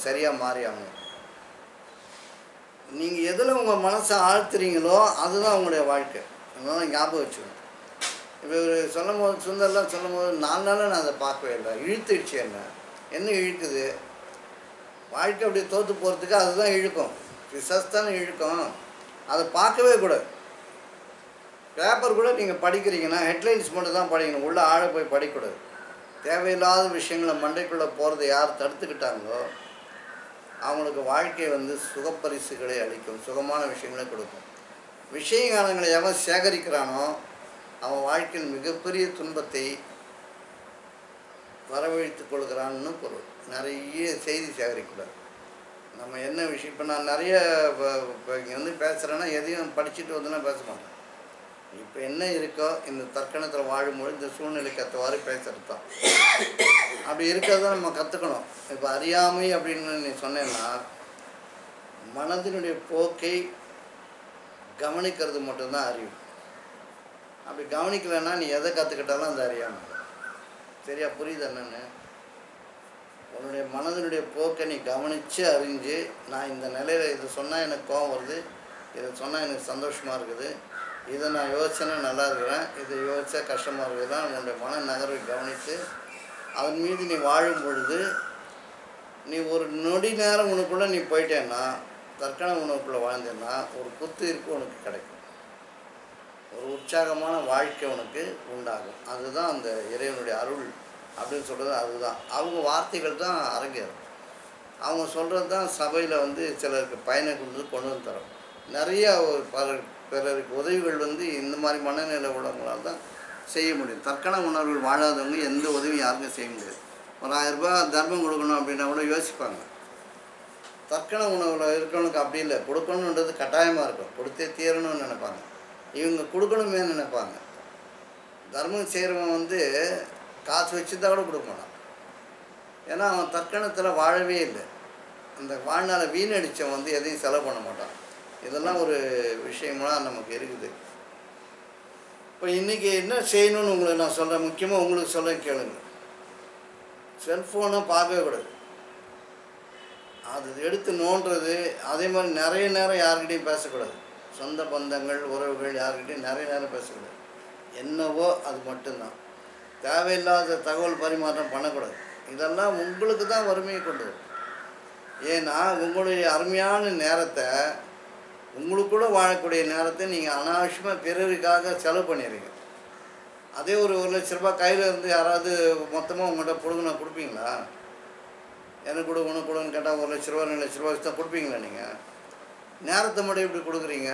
சரியாக மாறி ஆகணும் நீங்கள் எதில் உங்கள் மனசை ஆழ்த்துறீங்களோ அதுதான் உங்களுடைய வாழ்க்கை அதனால ஞாபகம் வச்சுக்கணும் இப்போ இவர் சொல்லும் போது சுந்தர்லாம் சொல்லும் போது நாலு நாளாக நான் அதை பார்க்கவே இல்லை இழுத்துடுச்சு என்ன என்ன இழுக்குது வாழ்க்கை அப்படி தோற்று போகிறதுக்கு அதுதான் இழுக்கும் பிசஸ் தானே இழுக்கும் அதை பார்க்கவே கூடாது பேப்பர் கூட நீங்கள் படிக்கிறீங்கன்னா ஹெட்லைன்ஸ் மட்டும் தான் படிக்கணும் உள்ளே ஆழ போய் படிக்கக்கூடாது தேவையில்லாத விஷயங்களை மண்டைக்குள்ளே போகிறத யார் தடுத்துக்கிட்டாங்களோ அவங்களுக்கு வாழ்க்கை வந்து சுகப்பரிசுகளை அளிக்கும் சுகமான விஷயங்களை கொடுக்கும் விஷயகாலங்களை எவன் சேகரிக்கிறானோ அவன் வாழ்க்கையில் மிகப்பெரிய துன்பத்தை வரவழைத்துக் கொள்கிறான்னு பொருள் நிறைய செய்தி சேகரிக்கூடாது நம்ம என்ன விஷயம் இப்போ நான் நிறைய இப்போ இங்கே வந்து பேசுகிறேன்னா எதையும் படிச்சுட்டு வந்துன்னா பேச மாட்டேன் இப்போ என்ன இருக்கோ இந்த தற்கணத்தில் வாழும்போது இந்த சூழ்நிலைக்கு ஏற்றவாறு பேசுறது தான் அப்படி இருக்கிறத நம்ம கற்றுக்கணும் இப்போ அறியாமை அப்படின்னு நீ சொன்னேன்னா மனதினுடைய போக்கை கவனிக்கிறது மட்டும்தான் அறிவு அப்படி கவனிக்கலைன்னா நீ எதை கற்றுக்கிட்டாலும் அந்த அறியாமை சரியா புரியுது என்னன்னு உன்னுடைய மனதினுடைய போக்கை நீ கவனித்து அறிஞ்சு நான் இந்த நிலையில் இது சொன்னால் எனக்கு கோவம் வருது இதை சொன்னால் எனக்கு சந்தோஷமாக இருக்குது இதை நான் யோசிச்சேன்னா நல்லா இருக்கிறேன் இதை யோசிச்சா கஷ்டமாக இருக்குதுன்னா உன்னுடைய மன நகர்வை கவனித்து அதன் மீது நீ வாழும் பொழுது நீ ஒரு நொடி நேரம் உனக்குள்ளே நீ போயிட்டேன்னா தற்கன உணவுக்குள்ளே வாழ்ந்தேன்னா ஒரு புத்துயிர்ப்பு உனக்கு கிடைக்கும் ஒரு உற்சாகமான வாழ்க்கை உனக்கு உண்டாகும் அதுதான் அந்த இறைவனுடைய அருள் அப்படின்னு சொல்கிறது அதுதான் அவங்க வார்த்தைகள் தான் அரங்கேறும் அவங்க சொல்கிறது தான் சபையில் வந்து சிலருக்கு பயனை கொண்டு வந்து கொண்டு வந்து தரும் நிறைய ஒரு பலர் பிறருக்கு உதவிகள் வந்து இந்த மாதிரி மனநிலை உள்ளவங்களால் தான் செய்ய முடியும் தற்கன உணர்வுகள் வாழாதவங்க எந்த உதவியும் யாருக்கும் செய்ய முடியாது ஒரு ஆயிரம் ரூபாய் தர்மம் கொடுக்கணும் அப்படின்னா கூட யோசிப்பாங்க தற்கன உணவில் இருக்கிறவனுக்கு அப்படி இல்லை கொடுக்கணுன்றது கட்டாயமாக இருக்கும் கொடுத்தே தீரணும்னு நினைப்பாங்க இவங்க கொடுக்கணுமே நினைப்பாங்க தர்மம் செய்கிறவன் வந்து காசு வச்சுருந்தா கூட கொடுக்க மாட்டான் ஏன்னா அவன் தற்கணத்தில் வாழவே இல்லை அந்த வாழ்நாளை வீணடித்தவன் வந்து எதையும் செலவு பண்ண மாட்டான் இதெல்லாம் ஒரு விஷயமெல்லாம் நமக்கு இருக்குது இப்போ இன்றைக்கி என்ன செய்யணும்னு உங்களுக்கு நான் சொல்கிறேன் முக்கியமாக உங்களுக்கு சொல்ல கேளுங்க செல்ஃபோனை பார்க்கவே கூடாது அது எடுத்து நோண்டுறது அதே மாதிரி நிறைய நேரம் யாருக்கிட்டையும் பேசக்கூடாது சொந்த பந்தங்கள் உறவுகள் யாருக்கிட்டையும் நிறைய நேரம் பேசக்கூடாது என்னவோ அது மட்டும்தான் தேவையில்லாத தகவல் பரிமாற்றம் பண்ணக்கூடாது இதெல்லாம் உங்களுக்கு தான் வறுமையை கொண்டு வரும் ஏன்னா உங்களுடைய அருமையான நேரத்தை உங்களுக்குள்ள வாழக்கூடிய நேரத்தை நீங்கள் அனாவசியமாக பிறருக்காக செலவு பண்ணிடுறீங்க அதே ஒரு ஒரு லட்ச ரூபாய் கையில் இருந்து யாராவது மொத்தமாக உங்கள்கிட்ட கொடுக்கணும் கொடுப்பீங்களா எனக்கு கொடு உனக்கு கொடுன்னு கேட்டால் ஒரு லட்ச ரூபா ரெண்டு லட்ச ரூபா தான் கொடுப்பீங்களா நீங்கள் நேரத்தை மட்டும் எப்படி கொடுக்குறீங்க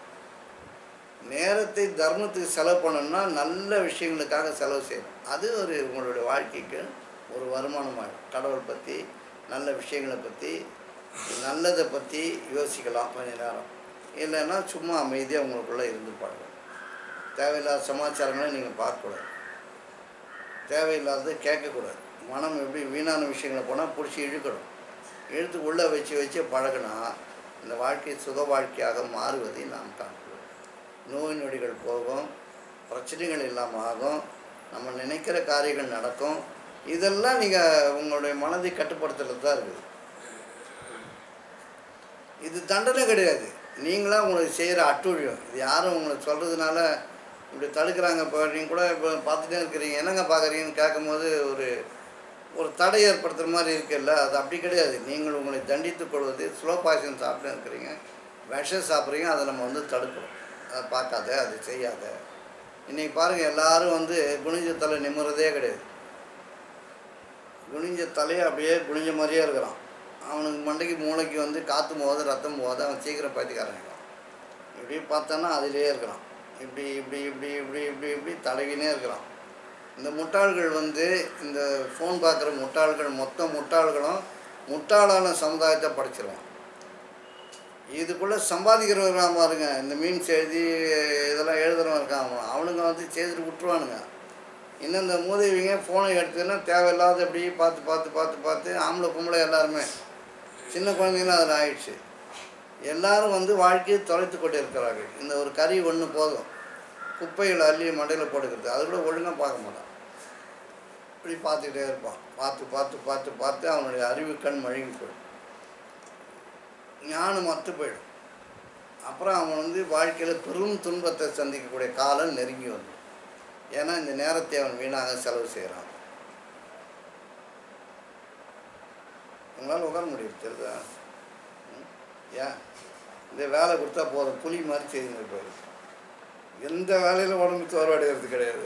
நேரத்தை தர்மத்துக்கு செலவு பண்ணணும்னா நல்ல விஷயங்களுக்காக செலவு செய்யணும் அது ஒரு உங்களுடைய வாழ்க்கைக்கு ஒரு வருமானமாக கடவுள் பற்றி நல்ல விஷயங்களை பற்றி நல்லதை பற்றி யோசிக்கலாம் கொஞ்ச நேரம் இல்லைன்னா சும்மா அமைதியாக உங்களுக்குள்ளே இருந்து பழகும் தேவையில்லாத சமாச்சாரங்களை நீங்கள் பார்க்கக்கூடாது தேவையில்லாதது கேட்கக்கூடாது மனம் எப்படி வீணான விஷயங்களை போனால் பிடிச்சி இழுக்கணும் இழுத்து உள்ளே வச்சு வச்சு பழகினா இந்த வாழ்க்கை சுக வாழ்க்கையாக மாறுவதை நாம் காண்கிறோம் நோய் நொடிகள் போகும் பிரச்சனைகள் இல்லாமல் ஆகும் நம்ம நினைக்கிற காரியங்கள் நடக்கும் இதெல்லாம் நீங்கள் உங்களுடைய மனதை கட்டுப்படுத்துறது தான் இருக்குது இது தண்டனை கிடையாது நீங்களாக உங்களுக்கு செய்கிற அட்டுழியம் இது யாரும் உங்களுக்கு சொல்கிறதுனால இப்படி தடுக்கிறாங்க இப்போ நீங்கள் கூட இப்போ பார்த்துட்டே இருக்கிறீங்க என்னங்க பார்க்குறீங்கன்னு கேட்கும்போது ஒரு ஒரு தடை ஏற்படுத்துகிற மாதிரி இருக்குல்ல அது அப்படி கிடையாது நீங்கள் உங்களை தண்டித்துக் கொள்வது ஸ்லோ பாய்சன் சாப்பிட்டு இருக்கிறீங்க விஷம் சாப்பிட்றீங்க அதை நம்ம வந்து தடுக்கிறோம் அதை பார்க்காத அது செய்யாத இன்றைக்கி பாருங்கள் எல்லாரும் வந்து குனிஞ்ச தலை நிம்மறதே கிடையாது குனிஞ்ச தலையை அப்படியே குனிஞ்ச மாதிரியே இருக்கிறான் அவனுக்கு மண்டைக்கு மூளைக்கு வந்து காற்று போகாது ரத்தம் போகாது அவன் சீக்கிரம் பைத்தியக்காரன் இப்படி பார்த்தோன்னா அதிலே இருக்கிறான் இப்படி இப்படி இப்படி இப்படி இப்படி இப்படி தடவினே இருக்கிறான் இந்த முட்டாள்கள் வந்து இந்த ஃபோன் பார்க்குற முட்டாள்கள் மொத்த முட்டாள்களும் முட்டாளான சமுதாயத்தை படிச்சிருவான் இதுக்குள்ளே சம்பாதிக்கிறவங்க பாருங்க இந்த மீன்ஸ் எழுதி இதெல்லாம் எழுதுறவன் இருக்கான் அவன் அவனுங்க வந்து செய்துட்டு விட்டுருவானுங்க இன்னும் இந்த மூதேவிங்க ஃபோனை எடுத்துன்னா தேவையில்லாத இப்படி பார்த்து பார்த்து பார்த்து பார்த்து ஆம்பளை பொம்பளை எல்லாருமே சின்ன குழந்தைங்களும் அதில் ஆயிடுச்சு எல்லாரும் வந்து வாழ்க்கையை தொலைத்து கொண்டு இருக்கிறார்கள் இந்த ஒரு கறி ஒன்று போதும் குப்பைகளை அள்ளி மண்டையில் போட்டுக்கிறது அது கூட ஒழுங்காக பார்க்க மாட்டான் இப்படி பார்த்துக்கிட்டே இருப்பான் பார்த்து பார்த்து பார்த்து பார்த்து அவனுடைய அறிவு கண் மழுங்கி போயிடும் ஞானம் மற்று போயிடும் அப்புறம் அவன் வந்து வாழ்க்கையில் பெரும் துன்பத்தை சந்திக்கக்கூடிய காலம் நெருங்கி வந்துடும் ஏன்னா இந்த நேரத்தை அவன் வீணாக செலவு செய்கிறான் உங்களால் உட்கார முடியும் தெரியுதா ம்? ஏன் இந்த வேலை கொடுத்தா போதும் புலி மாதிரி செய்துங்க போயிரு எந்த வேலையிலும் உடம்பு சோர்வடைகிறது கிடையாது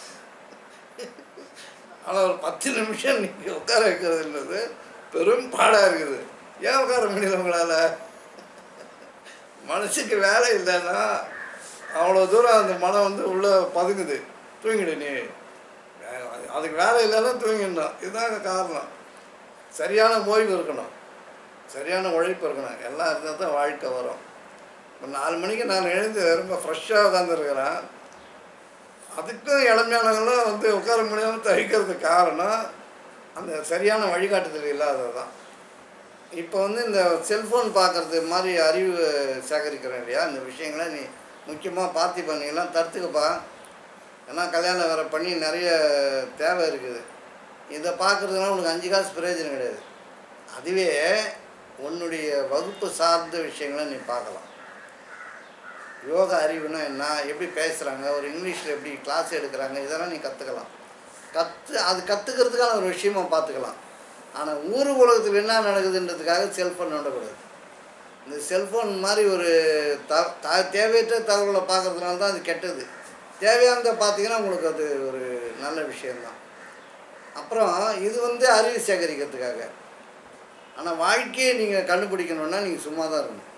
ஆனால் ஒரு பத்து நிமிஷம் நீங்கள் உட்கார வைக்கிறதுன்றது பெரும் பாடாக இருக்குது ஏன் உட்கார முடியல உங்களால் மனசுக்கு வேலை இல்லைன்னா அவ்வளோ தூரம் அந்த மனம் வந்து உள்ளே பதுங்குது தூங்கிடு நீ வே- அது- அதுக்கு வேலை இல்லைன்னா தூங்கிடணும் இதுதாங்க காரணம் சரியான ஓய்வு இருக்கணும் சரியான உழைப்பு இருக்கணும் எல்லாம் இருந்தால் தான் வாழ்க்கை வரும் இப்போ நாலு மணிக்கு நான் எழுந்து ரொம்ப ஃப்ரெஷ்ஷாக உட்காந்துருக்கிறேன் அதுக்கும் இளமையானவங்களும் வந்து உட்கார முடியாமல் தவிக்கிறதுக்கு காரணம் அந்த சரியான வழிகாட்டுதல் இல்லாதது தான் இப்போ வந்து இந்த செல்ஃபோன் பார்க்குறது மாதிரி அறிவு சேகரிக்கிறோம் இல்லையா இந்த விஷயங்களை நீ முக்கியமாக பார்த்திபன் நீ எல்லாம் தடுத்துக்கப்பா ஏன்னா கல்யாணம் வேறு பண்ணி நிறைய தேவை இருக்குது இதை பார்க்குறதுனால உனக்கு அஞ்சு காசு பிரயோஜனம் கிடையாது அதுவே உன்னுடைய வகுப்பு சார்ந்த விஷயங்களை நீ பார்க்கலாம் யோகா அறிவுனா என்ன எப்படி பேசுகிறாங்க ஒரு இங்கிலீஷில் எப்படி கிளாஸ் எடுக்கிறாங்க இதெல்லாம் நீ கற்றுக்கலாம் கற்று அது கற்றுக்கிறதுக்கான ஒரு விஷயமா பார்த்துக்கலாம் ஆனால் ஊர் உலகத்தில் என்ன நடக்குதுன்றதுக்காக செல்ஃபோன் நோண்டக்கூடாது இந்த செல்ஃபோன் மாதிரி ஒரு த த தேவையற்ற தகவலை பார்க்கறதுனால தான் அது கெட்டது தேவையானதை பார்த்தீங்கன்னா உங்களுக்கு அது ஒரு நல்ல விஷயந்தான் அப்புறம் இது வந்து அறிவு சேகரிக்கிறதுக்காக ஆனால் வாழ்க்கையை நீங்கள் கண்டுபிடிக்கணுன்னா நீங்கள் சும்மா தான் இருக்கணும்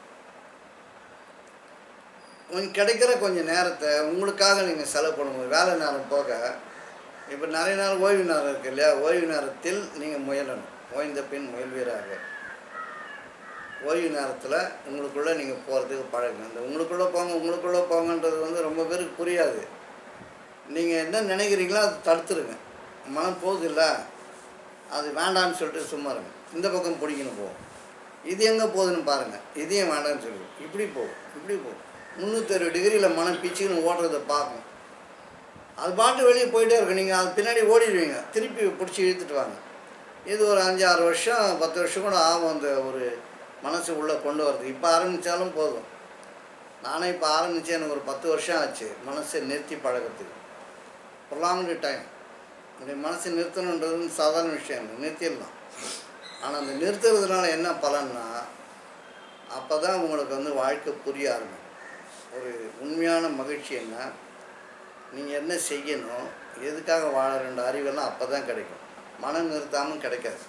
கொஞ்சம் கிடைக்கிற கொஞ்சம் நேரத்தை உங்களுக்காக நீங்கள் செலவு பண்ணும்போது வேலை நேரம் போக இப்போ நிறைய நாள் ஓய்வு நேரம் இருக்கு இல்லையா ஓய்வு நேரத்தில் நீங்கள் முயலணும் ஓய்ந்த பின் முயல்வீராக ஓய்வு நேரத்தில் உங்களுக்குள்ளே நீங்கள் போகிறதுக்கு பழகுங்க இந்த உங்களுக்குள்ளே போங்க உங்களுக்குள்ளே போங்கன்றது வந்து ரொம்ப பேருக்கு புரியாது நீங்கள் என்ன நினைக்கிறீங்களோ அதை தடுத்துருங்க மனம் போகுது இல்லை அது வேண்டாம்னு சொல்லிட்டு சும்மா இருங்க இந்த பக்கம் பிடிக்கணும் போகும் இது எங்கே போகுதுன்னு பாருங்கள் இதையும் வேண்டாம்னு சொல்லி இப்படி போகும் இப்படி போகும் முந்நூற்றறுபது டிகிரியில் மனம் பிச்சுன்னு ஓடுறத பார்க்கணும் அது பாட்டு வெளியே போயிட்டே இருக்கும் நீங்கள் அது பின்னாடி ஓடிடுவீங்க திருப்பி பிடிச்சி இழுத்துட்டு வாங்க இது ஒரு அஞ்சு ஆறு வருஷம் பத்து வருஷம் கூட ஆகும் அந்த ஒரு மனசு உள்ளே கொண்டு வரது இப்போ ஆரம்பித்தாலும் போதும் நானே இப்போ ஆரம்பித்தேன் எனக்கு ஒரு பத்து வருஷம் ஆச்சு மனசை நிறுத்தி பழகிறதுக்கு ப்ரொலாங்டு டைம் அப்படி மனசை நிறுத்தணுன்றது வந்து சாதாரண விஷயம் இல்லை நிறுத்திடலாம் ஆனால் அந்த நிறுத்துறதுனால என்ன பலன்னா அப்போ தான் உங்களுக்கு வந்து வாழ்க்கை புரிய ஆரம்பிக்கும் ஒரு உண்மையான மகிழ்ச்சி என்ன நீங்கள் என்ன செய்யணும் எதுக்காக வாழறன்ற அறிவெல்லாம் அப்போ தான் கிடைக்கும் மனம் நிறுத்தாமல் கிடைக்காது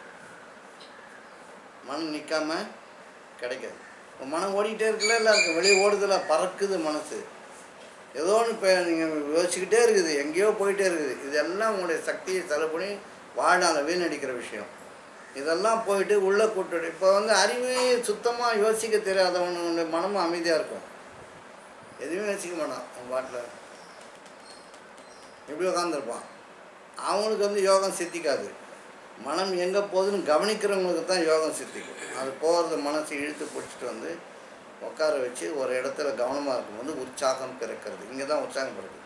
மனம் நிற்காம கிடைக்காது இப்போ மனம் ஓடிக்கிட்டே இருக்குல்ல இல்லை இருக்கு வெளியே ஓடுதில்ல பறக்குது மனசு ஏதோ ஒன்று இப்போ நீங்கள் யோசிச்சுக்கிட்டே இருக்குது எங்கேயோ போயிட்டே இருக்குது இதெல்லாம் உங்களுடைய சக்தியை செலவு பண்ணி வாழ்நாள வீணடிக்கிற விஷயம் இதெல்லாம் போயிட்டு உள்ளே கூட்டு இப்போ வந்து அறிவே சுத்தமாக யோசிக்க தெரியாதவனுடைய மனமும் அமைதியாக இருக்கும் எதுவுமே யோசிக்க மாட்டான் அவன் பாட்டில் எப்படி உட்காந்துருப்பான் அவங்களுக்கு வந்து யோகம் சித்திக்காது மனம் எங்கே போகுதுன்னு கவனிக்கிறவங்களுக்கு தான் யோகம் சித்திக்கும் அது போகிறது மனசை இழுத்து பிடிச்சிட்டு வந்து உட்கார வச்சு ஒரு இடத்துல கவனமாக இருக்கும்போது உற்சாகம் பிறக்கிறது இங்கே தான் உற்சாகம் பிறக்குது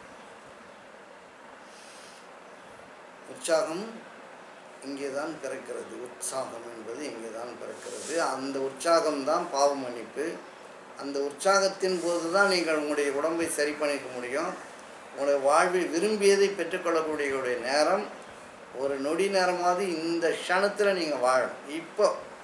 உற்சாகம் இங்கே தான் பிறக்கிறது உற்சாகம் என்பது இங்கே தான் பிறக்கிறது அந்த உற்சாகம் தான் பாவ மன்னிப்பு அந்த உற்சாகத்தின் போது தான் நீங்கள் உங்களுடைய உடம்பை சரி பண்ணிக்க முடியும் உங்களுடைய வாழ்வில் விரும்பியதை பெற்றுக்கொள்ளக்கூடிய உடைய நேரம் ஒரு நொடி நேரமாவது இந்த க்ஷணத்தில் நீங்கள் வாழணும் இப்போ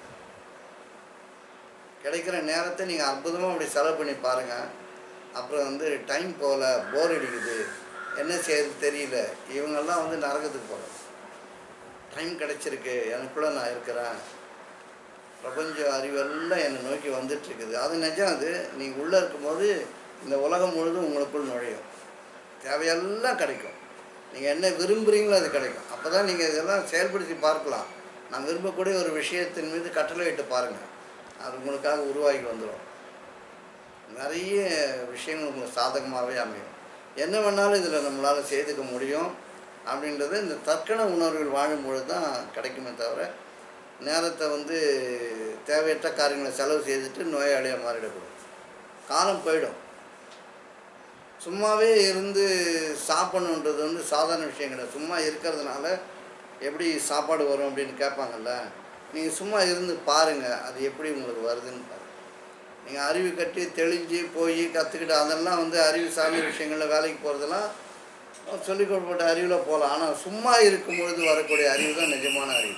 கிடைக்கிற நேரத்தை நீங்கள் அற்புதமாக அப்படி செலவு பண்ணி பாருங்கள் அப்புறம் வந்து டைம் போகல போர் அடிக்குது என்ன செய்யறது தெரியல இவங்கெல்லாம் வந்து நரகத்துக்கு போகிறாங்க டைம் கிடைச்சிருக்கு எனக்குள்ளே நான் இருக்கிறேன் பிரபஞ்ச அறிவெல்லாம் என்னை நோக்கி வந்துட்டுருக்குது அது நிஜம் அது நீங்கள் உள்ளே இருக்கும்போது இந்த உலகம் முழுதும் உங்களுக்குள் நுழையும் தேவையெல்லாம் கிடைக்கும் நீங்கள் என்ன விரும்புகிறீங்களோ அது கிடைக்கும் அப்போ தான் நீங்கள் இதெல்லாம் செயல்படுத்தி பார்க்கலாம் நான் விரும்பக்கூடிய ஒரு விஷயத்தின் மீது கட்டளையிட்டு பாருங்கள் அது உங்களுக்காக உருவாகி வந்துடும் நிறைய விஷயங்கள் உங்களுக்கு சாதகமாகவே அமையும் என்ன வேணாலும் இதில் நம்மளால் செய்துக்க முடியும் அப்படின்றது இந்த தற்கன உணர்வுகள் வாழும்பொழுது தான் கிடைக்குமே தவிர நேரத்தை வந்து தேவையற்ற காரியங்களை செலவு செய்துட்டு நோயாளியாக மாறிடக்கூடாது காலம் போயிடும் சும்மாவே இருந்து சாப்பிடணுன்றது வந்து சாதாரண விஷயம் கிடையாது சும்மா இருக்கிறதுனால எப்படி சாப்பாடு வரும் அப்படின்னு கேட்பாங்கல்ல நீங்கள் சும்மா இருந்து பாருங்கள் அது எப்படி உங்களுக்கு வருதுன்னு பாருங்கள் நீங்கள் அறிவு கட்டி தெளிஞ்சு போய் கற்றுக்கிட்டு அதெல்லாம் வந்து அறிவு சாமி விஷயங்களில் வேலைக்கு போகிறதெல்லாம் சொல்லிக் கொடுக்கப்பட்ட அறிவில் போகலாம் ஆனால் சும்மா இருக்கும் பொழுது வரக்கூடிய அறிவு தான் நிஜமான அறிவு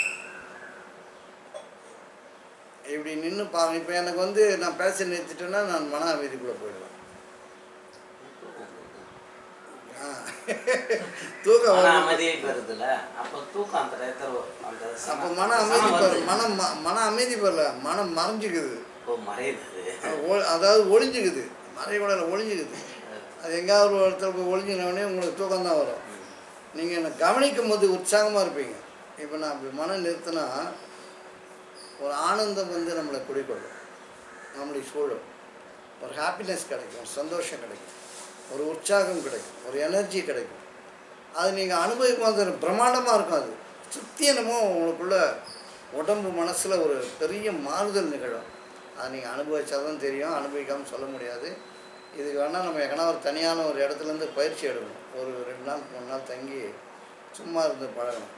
இப்படி நின்று பாருங்க இப்போ எனக்கு வந்து நான் பேச நிறுத்திட்டேன்னா நான் மன அமைதிக்குள்ளே போயிடுவேன் ஆ. தூக்கம் மன வரும். அமைதியை பெறுதுல அப்போ தூக்கம் அந்த நேரத்தில் அந்த சம- அப்போ மன அமைதி சமம் பெற வருது. மனம் ம- மன அமைதி பெறல மனம் மறைஞ்சிக்குது ஓ மறையுது ஒ- அதாவது ஒளிஞ்சுக்குது மறைகுடல ஒளிஞ்சுக்குது அது எங்கேயாவது ஒரு இடத்துல போய் ஒளிஞ்சினோடனே உங்களுக்கு தூக்கம் தான் வரும் நீங்கள் என்னை கவனிக்கும் போது உற்சாகமாக இருப்பீங்க இப்போ நான் அப்படி மனம் நிறுத்தினா ஒரு ஆனந்தம் வந்து நம்மளை குடிக்கொள்ளும் நம்மளுடைய சூழல் ஒரு ஹாப்பினஸ் கிடைக்கும் ஒரு சந்தோஷம் கிடைக்கும் ஒரு உற்சாகம் கிடைக்கும் ஒரு எனர்ஜி கிடைக்கும் அது நீங்கள் அனுபவிக்கும் போது அது பிரம்மாண்டமாக இருக்கும் அது சுற்றி என்னமோ உங்களுக்குள்ள உடம்பு மனசில் ஒரு பெரிய மாறுதல் நிகழும் அது நீங்கள் அனுபவிச்சா தான் தெரியும் அனுபவிக்காமல் சொல்ல முடியாது இதுக்கு வேணால் நம்ம எங்கன்னா ஒரு தனியான ஒரு இடத்துலேருந்து பயிற்சி எடுக்கணும் ஒரு ரெண்டு நாள் மூணு நாள் தங்கி சும்மா இருந்து பழகணும்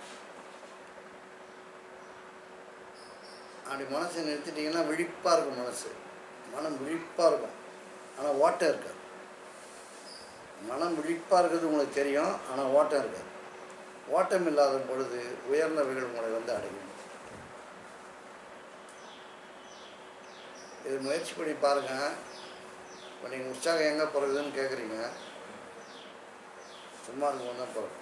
அப்படி மனசை நிறுத்திட்டிங்கன்னா விழிப்பாக இருக்கும் மனசு மனம் விழிப்பாக இருக்கும் ஆனால் ஓட்டம் இருக்காது மனம் விழிப்பாக இருக்கிறது உங்களுக்கு தெரியும் ஆனால் ஓட்டம் இருக்காது ஓட்டம் இல்லாத பொழுது உயர்ந்தவைகள் உங்களை வந்து அடையும் இது முயற்சி பண்ணி பாருங்கள் இப்போ நீங்கள் உற்சாகம் எங்கே பிறகுதுன்னு கேட்குறீங்க சும்மா இருக்கும்போது தான் பிறகு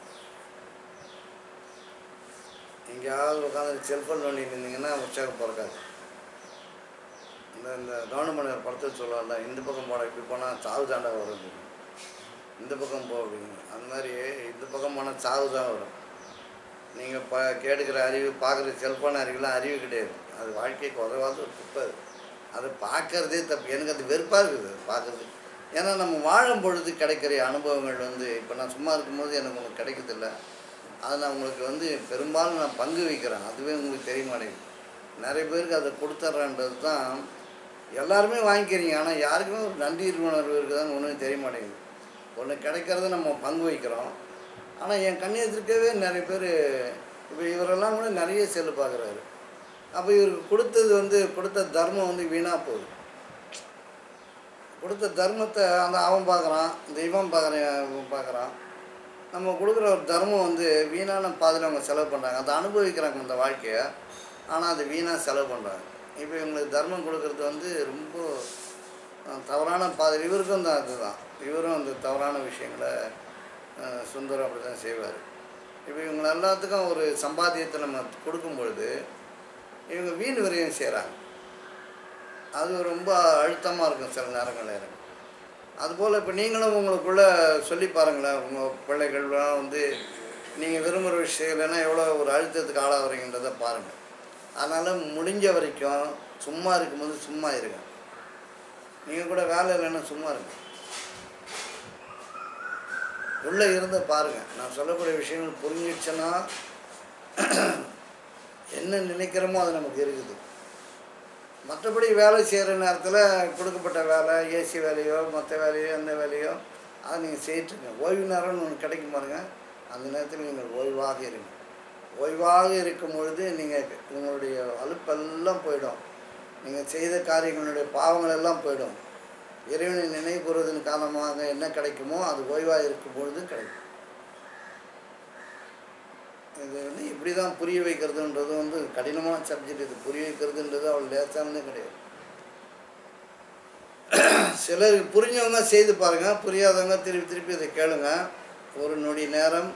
எங்கேயாவது உட்காந்து செல்ஃபோன் நோண்டிட்டு இருந்தீங்கன்னா உற்சாகம் பிறக்காது இந்த இந்த கவர்மெண்ட் படத்தை சொல்லுவாங்கல்ல இந்த பக்கம் போட இப்படி போனால் சாவு தாண்டா வரும் இந்த பக்கம் போ அப்படிங்க அந்த மாதிரி இந்த பக்கம் போனால் சாவு தான் வரும் நீங்கள் ப கேட்டுக்கிற அறிவு பார்க்குற செல்ஃபோன் அறிவுலாம் அறிவு கிடையாது அது வாழ்க்கைக்கு உதவாத ஒரு குப்பை அது அதை பார்க்கறதே தப்பு எனக்கு அது வெறுப்பாக இருக்குது அது பார்க்குறது ஏன்னா நம்ம வாழும் பொழுது கிடைக்கிற அனுபவங்கள் வந்து இப்போ நான் சும்மா இருக்கும்போது எனக்கு உங்களுக்கு கிடைக்கிறதில்ல அதை நான் உங்களுக்கு வந்து பெரும்பாலும் நான் பங்கு வைக்கிறேன் அதுவே உங்களுக்கு தெரிய மாட்டேங்குது நிறைய பேருக்கு அதை கொடுத்துட்றன்றது தான் எல்லாருமே வாங்கிக்கிறீங்க ஆனால் யாருக்குமே ஒரு நன்றி உணர்வு இருக்குதான்னு ஒன்றும் தெரிய மாட்டேங்குது ஒன்று கிடைக்கிறத நம்ம பங்கு வைக்கிறோம் ஆனால் என் கண்ணை எதிர்க்கவே நிறைய பேர் இப்போ இவரெல்லாம் கூட நிறைய செல்லு பார்க்குறாரு அப்போ இவருக்கு கொடுத்தது வந்து கொடுத்த தர்மம் வந்து வீணாக போகுது கொடுத்த தர்மத்தை அந்த அவன் பார்க்குறான் இந்த இவன் பார்க்குறான் இவன் பார்க்குறான் நம்ம கொடுக்குற ஒரு தர்மம் வந்து வீணான பாதையில் அவங்க செலவு பண்ணுறாங்க அதை அனுபவிக்கிறாங்க இந்த வாழ்க்கையை ஆனால் அது வீணாக செலவு பண்ணுறாங்க இப்போ இவங்களுக்கு தர்மம் கொடுக்கறது வந்து ரொம்ப அஹ், தவறான பாதை இவருக்கும் தான் அதுதான் இவரும் அந்த தவறான விஷயங்களை அஹ், சுந்தரம் அப்படி தான் செய்வார் இப்போ இவங்க எல்லாத்துக்கும் ஒரு சம்பாத்தியத்தை நம்ம கொடுக்கும் பொழுது இவங்க வீண் விரயம் செய்கிறாங்க அது ரொம்ப அழுத்தமாக இருக்கும் சில நேரங்களில் எனக்கு அதுபோல் இப்போ நீங்களும் உங்களுக்குள்ள சொல்லி பாருங்களேன் உங்கள் பிள்ளைகள்லாம் வந்து நீங்கள் விரும்புகிற விஷயம் இல்லைன்னா எவ்வளோ ஒரு அழுத்தத்துக்கு ஆளாகிறீங்கன்றதை பாருங்கள் அதனால் முடிஞ்ச வரைக்கும் சும்மா இருக்கும்போது சும்மா இருங்க நீங்கள் கூட வேலை இல்லைன்னா சும்மா இருங்க உள்ளே இருந்து பாருங்கள் நான் சொல்லக்கூடிய விஷயங்கள் புரிஞ்சிடுச்சுன்னா என்ன நினைக்கிறோமோ அது நமக்கு இருக்குது மற்றபடி வேலை செய்கிற நேரத்தில் கொடுக்கப்பட்ட வேலை ஏசி வேலையோ மற்ற வேலையோ எந்த வேலையோ அதை நீங்கள் செய்யிட்டுருங்க ஓய்வு நேரம்னு ஒன்று கிடைக்கும் பாருங்க அந்த நேரத்தில் நீங்கள் ஓய்வாக இருங்க ஓய்வாக இருக்கும் பொழுது நீங்கள் உங்களுடைய அலுப்பெல்லாம் போயிடும் நீங்கள் செய்த காரியங்களுடைய பாவங்கள் எல்லாம் போயிடும் இறைவனை நினைவு கூறுவதன் காரணமாக என்ன கிடைக்குமோ அது ஓய்வாக இருக்கும் பொழுது கிடைக்கும் இது வந்து இப்படி தான் புரிய வைக்கிறதுன்றது வந்து கடினமான சப்ஜெக்ட் இது புரிய வைக்கிறதுன்றது அவள் லேசானதே கிடையாது சிலருக்கு புரிஞ்சவங்க செய்து பாருங்க புரியாதவங்க திருப்பி திருப்பி இதை கேளுங்க ஒரு நொடி நேரம்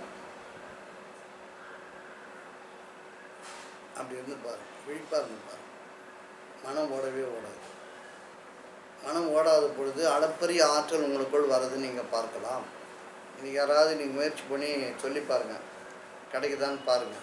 அப்படி இருந்து பாருங்க விழிப்பாக இருந்து பாருங்க மனம் ஓடவே ஓடாது மனம் ஓடாத பொழுது அளப்பரிய ஆற்றல் உங்களுக்குள் வரதுன்னு நீங்கள் பார்க்கலாம் இன்னைக்கு யாராவது நீங்கள் முயற்சி பண்ணி சொல்லி பாருங்கள் கிடைக்குதான்னு பாருங்கள்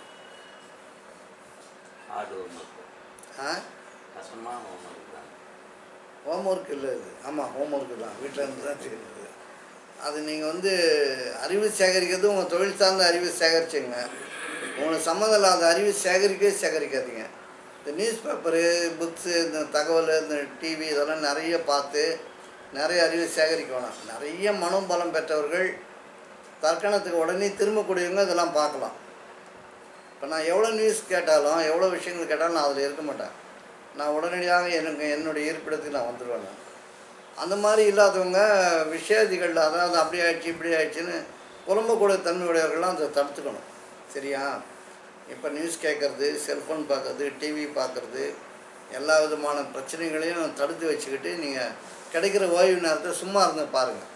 ஹார்ட் ஹோம்ஒர்க் ஆ கஷ்டமான ஹோம்ஒர்க் தான் ஹோம்ஒர்க் இல்லை இது ஆமாம் ஹோம்ஒர்க்கு தான் வீட்டில் இருந்து தான் செய்யுது அது நீங்கள் வந்து அறிவு சேகரிக்கிறது உங்கள் தொழில் சார்ந்த அறிவு சேகரிச்சுங்க உங்களுக்கு சம்மந்தம் இல்லாத அறிவு சேகரிக்கவே சேகரிக்காதீங்க இந்த நியூஸ் பேப்பரு புக்ஸு இந்த தகவல் இந்த டிவி இதெல்லாம் நிறைய பார்த்து நிறைய அறிவு சேகரிக்க வேணாம் நிறைய மனோபலம் பெற்றவர்கள் தற்கணத்துக்கு உடனே திரும்பக்கூடியவங்க இதெல்லாம் பார்க்கலாம் இப்போ நான் எவ்வளோ நியூஸ் கேட்டாலும் எவ்வளோ விஷயங்கள் கேட்டாலும் நான் அதில் இருக்க மாட்டேன் நான் உடனடியாக எனக்கு என்னுடைய இருப்பிடத்துக்கு நான் வந்துடுவேன் நான். அந்த மாதிரி இல்லாதவங்க விஷயாதிகள் அதாவது அப்படி ஆயிடுச்சு இப்படி ஆயிடுச்சுன்னு புலம்பக்கூடிய தன்மையுடையவர்கள்லாம் அதை தடுத்துக்கணும் சரியா இப்போ நியூஸ் கேட்குறது செல்ஃபோன் பார்க்குறது டிவி பார்க்குறது எல்லா விதமான பிரச்சனைகளையும் தடுத்து வச்சுக்கிட்டு நீங்கள் கிடைக்கிற ஓய்வு நேரத்தை சும்மா இருந்து பாருங்கள்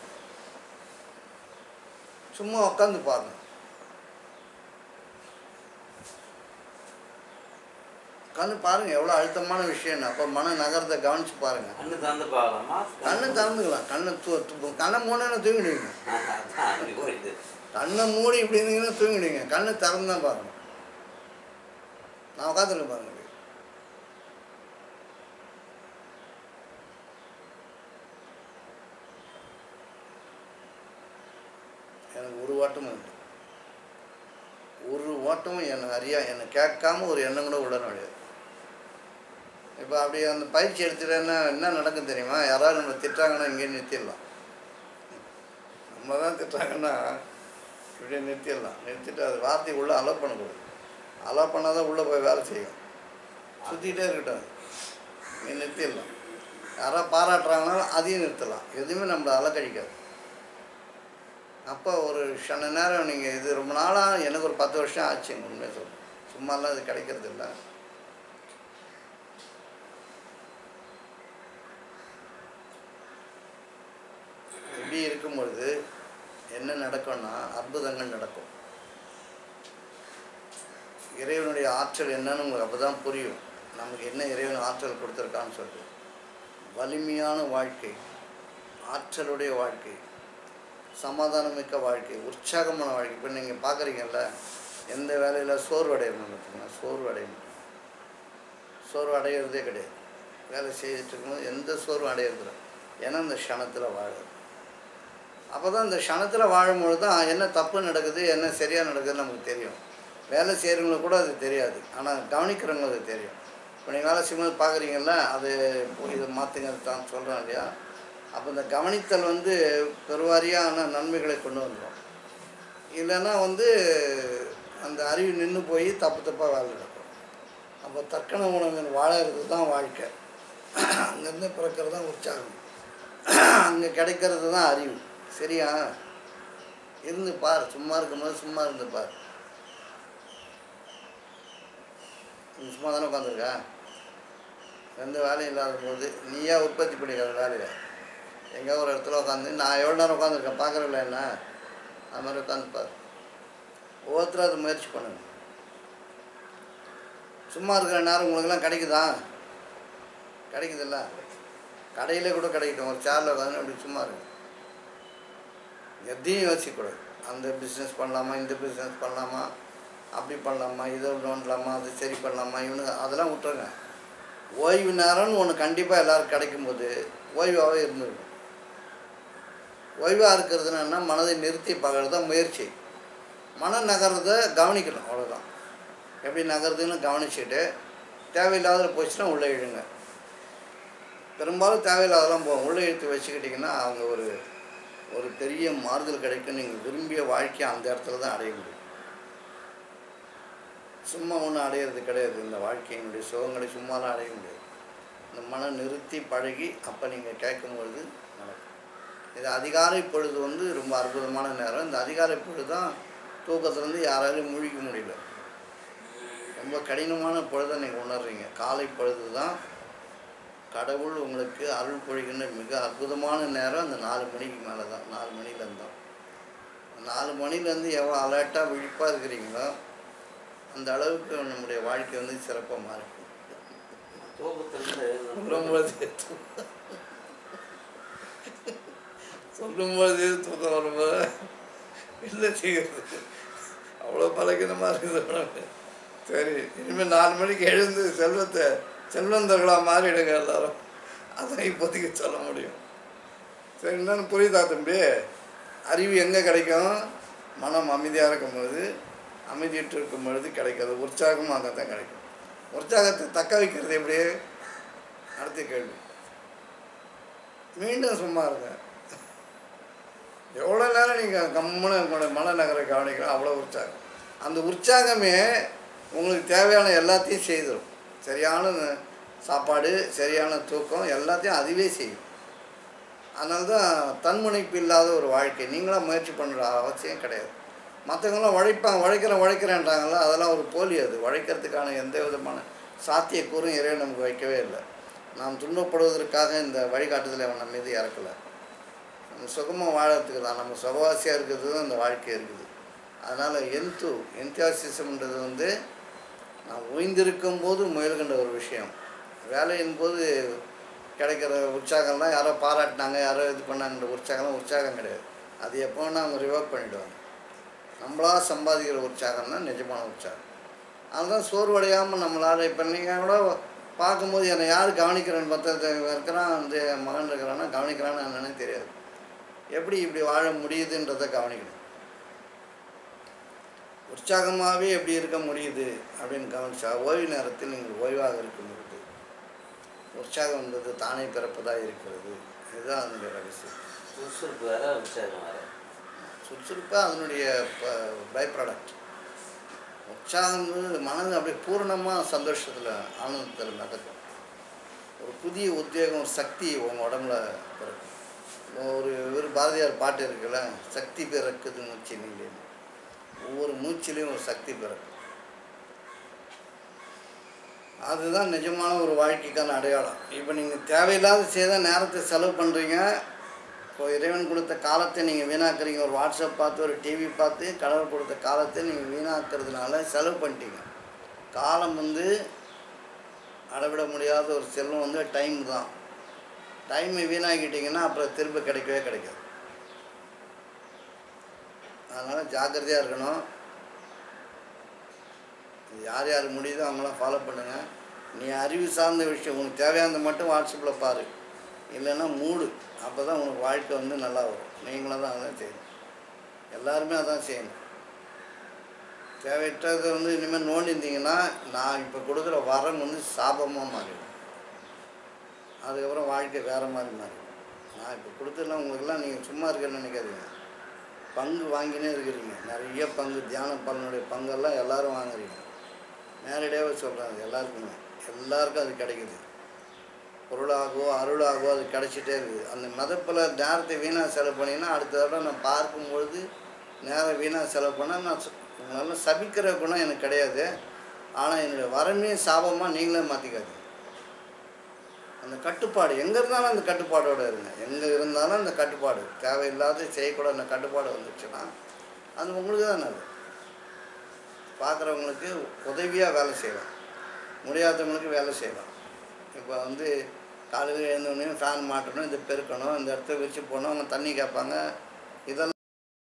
சும்மா உட்காந்து பாருங்கள் உட்காந்து பாருங்கள் எவ்வளோ அழுத்தமான விஷயம் அப்போ மன நகரத்தை கவனித்து பாருங்கள் கண்ணு திறந்து பார்க்கலாமா கண்ணை திறந்துக்கலாம் கண்ணை தூ தூ- கண்ணை மூணுன்னு தூங்கிடுவீங்க அதான் அப்படி புரியுது கண்ணை மூடி இப்படி இருந்தீங்கன்னா தூங்கிடுவீங்க கண்ணை திறந்து தான் பார்க்கணும் நான் உட்காந்துருக்கேன் பாருங்க இப்படி. எனக்கு ஒரு ஓட்டமும் இல்லை ஒரு ஓட்டமும் என்னை அறியா என்னை கேட்காம ஒரு எண்ணம் கூட உள்ள நுழையாது இப்போ அப்படி அந்த பயிற்சி எடுத்துட்டேன்னா என்ன நடக்கும் தெரியுமா யாராவது நம்மளை திட்டுறாங்கன்னா இங்கே நிறுத்திடலாம் நம்ம தான் திட்டுறாங்கன்னா இப்படியே நிறுத்திடலாம் நிறுத்திட்டு அது வார்த்தை உள்ளே அலோவ் பண்ணக்கூடாது அலோவ் பண்ணால் தான் உள்ளே போய் வேலை செய்யும் சுற்றிக்கிட்டே இருக்கட்டும் அது. இங்கே நிறுத்திடலாம் யாராவது பாராட்டுறாங்கனாலும் அதையும் நிறுத்தலாம் எதுவுமே நம்மளை அலக்கழிக்காது அப்போ ஒரு க்ஷண நேரம் நீங்கள் இது ரொம்ப நாளாக எனக்கு ஒரு பத்து வருஷம் ஆச்சுங்க உண்மையை சொல்ல சும்மாலாம் இது கிடைக்கிறது இல்லை இப்படி இருக்கும் பொழுது என்ன நடக்கும்னா அற்புதங்கள் நடக்கும் இறைவனுடைய ஆற்றல் என்னன்னு உங்களுக்கு அப்போ தான் புரியும் நமக்கு என்ன இறைவன் ஆற்றல் கொடுத்துருக்கான்னு சொல்லிட்டு வலிமையான வாழ்க்கை ஆற்றலுடைய வாழ்க்கை சமாதானமிக்க வாழ்க்கை உற்சாகமான வாழ்க்கை இப்போ நீங்கள் பார்க்குறீங்கல்ல எந்த வேலையில் சோர்வு அடையணும் பார்த்தீங்கன்னா சோர்வு அடையணும் சோர்வு அடையிறதே கிடையாது வேலை செய்துட்டு இருக்கும்போது எந்த சோர்வும் அடையிறதில்ல ஏன்னா இந்த க்ஷணத்தில் வாழுது அப்போ தான் இந்த க்ஷணத்தில் வாழும்பொழுது தான் என்ன தப்பு நடக்குது என்ன சரியாக நடக்குதுன்னு நமக்கு தெரியும் வேலை செய்கிறவங்களுக்கு கூட அது தெரியாது ஆனால் கவனிக்கிறவங்களுக்கு அது தெரியும் இப்போ நீங்கள் வேலை செய்யும்போது பார்க்குறீங்கல்ல அது போய் இதை மாற்றுங்க தான் சொல்கிறேன் இல்லையா அப்போ இந்த கவனித்தல் வந்து பெருவாரியான நன்மைகளை கொண்டு வந்துடும் இல்லைன்னா வந்து அந்த அறிவு நின்று போய் தப்பு தப்பாக வேலை நடக்கும் அப்போ தக்கன உணவின் வாழறது தான் வாழ்க்கை அங்கேருந்து பிறக்கிறது தான் உற்சாகம் அங்கே கிடைக்கிறது தான் அறிவு சரியா இருந்து பார் சும்மா இருக்கும்போது சும்மா இருந்து பார் நீ சும்மா தானே உட்காந்துருக்கா எந்த வேலையும் இல்லாத போது நீயா உற்பத்தி பண்ணிக்கிற வேலையை எங்கே ஒரு இடத்துல உட்காந்து நான் எவ்வளோ நேரம் உட்காந்துருக்கேன் பார்க்குறல என்ன அது மாதிரி உட்காந்துப்பார் ஒவ்வொருத்தரும் அது முயற்சி பண்ணுங்க சும்மா இருக்கிற நேரம் உங்களுக்கெல்லாம் கிடைக்குதா கிடைக்குதுல்ல கடையிலே கூட கிடைக்கட்டும் ஒரு சேரில் உட்காந்து அப்படி சும்மா இருக்கு எதையும் யோசிக்கக்கூடாது அந்த பிஸ்னஸ் பண்ணலாமா இந்த பிஸ்னஸ் பண்ணலாமா அப்படி பண்ணலாமா இதை நோண்டலாமா அது சரி பண்ணலாமா இவனுங்க அதெல்லாம் விட்டுருங்க ஓய்வு நேரம்னு ஒன்று கண்டிப்பாக எல்லாரும் கிடைக்கும்போது ஓய்வாகவே இருந்துருக்கும் ஓய்வாக இருக்கிறதுனா என்ன மனதை நிறுத்தி பார்க்கறது தான் முயற்சி மனம் நகர்றதை கவனிக்கணும் அவ்வளோதான் எப்படி நகருதுன்னு கவனிச்சுட்டு தேவையில்லாத போச்சுன்னா உள்ளே இழுங்க பெரும்பாலும் தேவையில்லாதெல்லாம் போகும் உள்ளே இழுத்து வச்சுக்கிட்டிங்கன்னா அவங்க ஒரு ஒரு பெரிய மாறுதல் கிடைக்கும் நீங்கள் விரும்பிய வாழ்க்கையை அந்த இடத்துல தான் அடைய முடியும் சும்மா ஒன்றும் அடையிறது கிடையாது இந்த வாழ்க்கையினுடைய சுகங்களை சும்மாலாம் அடைய முடியாது இந்த மனம் நிறுத்தி பழகி அப்போ நீங்கள் கேட்கும்பொழுது நடக்கும் இது அதிகாலை பொழுது வந்து ரொம்ப அற்புதமான நேரம் இந்த அதிகாலை பொழுது தான் தூக்கத்துலேருந்து யாராலையும் முழிக்க முடியல ரொம்ப கடினமான பொழுதை நீங்கள் உணர்றீங்க காலை பொழுது தான் கடவுள் உங்களுக்கு அருள் பொழிகின்ற மிக அற்புதமான நேரம் அந்த நாலு மணிக்கு மேலே தான் நாலு மணிலேருந்து தான் நாலு மணிலேருந்து எவ்வளோ அலர்ட்டாக விழிப்பாக இருக்கிறீங்களோ அந்த அளவுக்கு நம்முடைய வாழ்க்கை வந்து சிறப்பாக மாறும் தூக்கத்திலிருந்து சொல்லும்போது சொல்லும்போது தூக்கம் வரும்போது இல்லை செய்கிறது அவ்வளோ பலகீனமாக இருக்குது உடம்பு சரி இனிமேல் நாலு மணிக்கு எழுந்து செல்வத்தை செல்வந்தர்களாக மாறிடுங்க எல்லாரும் அதான் இப்போதைக்கு சொல்ல முடியும் சரி என்னன்னு புரியுதா தம்பி அறிவு எங்கே கிடைக்கும் மனம் அமைதியாக இருக்கும்போது அமைதியிட்டு இருக்கும் பொழுது கிடைக்காது உற்சாகமும் அங்கே தான் கிடைக்கும் உற்சாகத்தை தக்க வைக்கிறது எப்படி அடுத்த கேள்வி மீண்டும் சும்மா இருங்க எவ்வளோ நேரம் நீங்கள் கம்முன்னு உங்களோட மனநகரை கவனிக்கலாம் அவ்வளோ உற்சாகம் அந்த உற்சாகமே உங்களுக்கு தேவையான எல்லாத்தையும் செய்திடும் சரியான சாப்பாடு சரியான தூக்கம் எல்லாத்தையும் அதுவே செய்யும் அதனால தான் தன்முனைப்பு இல்லாத ஒரு வாழ்க்கை நீங்களாம் முயற்சி பண்ணுற அவசியம் கிடையாது மற்றவங்களாம் உழைப்பாங்க உழைக்கிறேன் உழைக்கிறேன்றாங்களா அதெல்லாம் ஒரு போலி அது உழைக்கிறதுக்கான எந்த விதமான சாத்தியக்கூறும் இறைவன் நமக்கு வைக்கவே இல்லை நாம் துன்பப்படுவதற்காக இந்த வழிகாட்டுதலை அவன் நம்ம மீது இறக்கலை நம்ம சுகமாக வாழறதுக்கு தான் நம்ம சுகவாசியாக இருக்கிறது தான் இந்த வாழ்க்கை இருக்குது அதனால் என்து என்தியாசிசம்ன்றது வந்து நான் ஓய்ந்திருக்கும் போது முயல்கின்ற ஒரு விஷயம் வேலையின் போது கிடைக்கிற உற்சாகம்லாம் யாரோ பாராட்டினாங்க யாரோ இது பண்ணாங்கன்ற உற்சாகம்லாம் உற்சாகம் கிடையாது அது எப்போ வேணா அவங்க ரிவர்க் பண்ணிவிடுவாங்க நம்மளா சம்பாதிக்கிற உற்சாகம் தான் நிஜமான உற்சாகம் அதுதான் சோர்வடையாமல் நம்மளால் இப்போ நீங்கள் கூட பார்க்கும்போது என்னை யார் கவனிக்கிறேன்னு பார்த்தா இருக்கிறான் வந்து என் மகன் இருக்கிறான்னா கவனிக்கிறான்னு என்னன்னு தெரியாது எப்படி இப்படி வாழ முடியுதுன்றதை கவனிக்கணும் உற்சாகமாகவே எப்படி இருக்க முடியுது அப்படின்னு கவனிச்சா ஓய்வு நேரத்தில் நீங்கள் ஓய்வாக இருக்கும் பொழுது உற்சாகம் என்பது தானே பிறப்பதாக இருக்கிறது இதுதான் அதனுடைய ரகசியம் சுறுசுறுப்பு வேற உற்சாகம் வேற சுறுசுறுப்பாக அதனுடைய பை ப்ராடக்ட் உற்சாகங்கிறது மனது அப்படியே பூரணமாக சந்தோஷத்தில் ஆனந்தத்தில் நடக்கும் ஒரு புதிய உத்வேகம் ஒரு சக்தி உங்கள் உடம்புல பிறக்கும் ஒரு ஒரு பாரதியார் பாட்டு இருக்குல்ல சக்தி பிறக்குது மூச்சு நீலேன்னு ஒவ்வொரு மூச்சிலையும் ஒரு சக்தி பிறக்கும் அதுதான் நிஜமான ஒரு வாழ்க்கைக்கான அடையாளம் இப்போ நீங்கள் தேவையில்லாத செய்த நேரத்தை செலவு பண்ணுறீங்க இப்போ இறைவன் கொடுத்த காலத்தை நீங்கள் வீணாக்குறீங்க ஒரு வாட்ஸ்அப் பார்த்து ஒரு டிவி பார்த்து கடவுள் கொடுத்த காலத்தை நீங்கள் வீணாக்குறதுனால செலவு பண்ணிட்டீங்க காலம் வந்து அளவிட முடியாத ஒரு செல்வம் வந்து டைம் தான் டைமை வீணாக்கிட்டீங்கன்னா அப்புறம் திரும்ப கிடைக்கவே கிடைக்காது அதனால் ஜாக்கிரதையாக இருக்கணும் இது யார் யார் முடியுதோ அவங்களாம் ஃபாலோ பண்ணுங்கள் நீ அறிவு சார்ந்த விஷயம் உனக்கு தேவையானதை மட்டும் வாட்ஸ்அப்பில் பாரு இல்லைன்னா மூடு அப்போ தான் உனக்கு வாழ்க்கை வந்து நல்லா வரும் நீங்களும் தான் அதான் செய்யணும் எல்லாருமே அதான் செய்யணும் தேவையற்றதை வந்து இனிமேல் நோண்டிருந்தீங்கன்னா நான் இப்போ கொடுக்குற வரம் வந்து சாபமாக மாறிடும் அதுக்கப்புறம் வாழ்க்கை வேறு மாதிரி மாறிடும் நான் இப்போ கொடுத்துடலாம் உங்களுக்கெல்லாம் நீங்கள் சும்மா இருக்கன்னு நினைக்காதீங்க பங்கு வாங்கினே இருக்கிறீங்க நிறைய பங்கு தியான பலனுடைய பங்கெல்லாம் எல்லாரும் வாங்குறீங்க நேரடியாகவே சொல்கிறாங்க எல்லாருக்குமே எல்லாருக்கும் அது கிடைக்குது பொருளாகவோ அருளாகவோ அது கிடைச்சிட்டே இருக்குது அந்த மதப்பில் நேரத்தை வீணாக செலவு பண்ணிங்கன்னா அடுத்த தடவை நான் பார்க்கும்பொழுது நேரம் வீணாக செலவு பண்ணால் நான் ச- உங்களால சபிக்கிற குணம் எனக்கு கிடையாது ஆனால் என்னுடைய வரமே சாபமாக நீங்களே மாற்றிக்காதீங்க அந்த கட்டுப்பாடு எங்கே இருந்தாலும் அந்த கட்டுப்பாடோடு இருங்க எங்கே இருந்தாலும் அந்த கட்டுப்பாடு தேவையில்லாத செய்யக்கூடாத அந்த கட்டுப்பாடு வந்துச்சுன்னா அது உங்களுக்கு தான் நல்லது பார்க்குறவங்களுக்கு உதவியாக வேலை செய்யலாம் முடியாதவங்களுக்கு வேலை செய்யலாம் இப்போ வந்து காலையில் எழுந்தோடனே ஃபேன் மாட்டணும் இந்த பெருக்கணும் இந்த இடத்த வச்சு போகணும் அவங்க தண்ணி கேட்பாங்க இதெல்லாம்